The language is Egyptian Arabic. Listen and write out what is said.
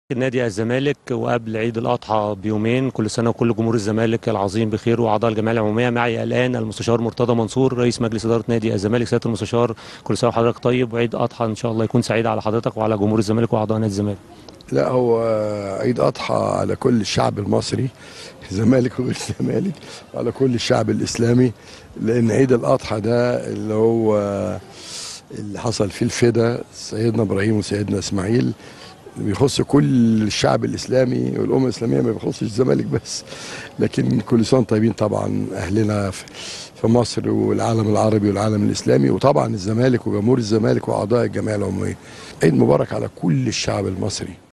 نادي الزمالك وقبل عيد الاضحى بيومين كل سنه وكل جمهور الزمالك العظيم بخير واعضاء الجمعيه العموميه معي الان المستشار مرتضى منصور رئيس مجلس اداره نادي الزمالك سياده المستشار كل سنه وحضرتك طيب وعيد اضحى ان شاء الله يكون سعيد على حضرتك وعلى جمهور الزمالك واعضاء نادي الزمالك لا هو عيد اضحى على كل الشعب المصري الزمالك وغير الزمالك وعلى كل الشعب الاسلامي لان عيد الاضحى ده اللي هو اللي حصل فيه الفدا سيدنا ابراهيم وسيدنا اسماعيل بيخص كل الشعب الاسلامي والامه الاسلاميه ما بيخصش الزمالك بس لكن كل سنه طيبين طبعا اهلنا في مصر والعالم العربي والعالم الاسلامي وطبعا الزمالك وجمهور الزمالك واعضاء الجمعيه العموميه عيد مبارك على كل الشعب المصري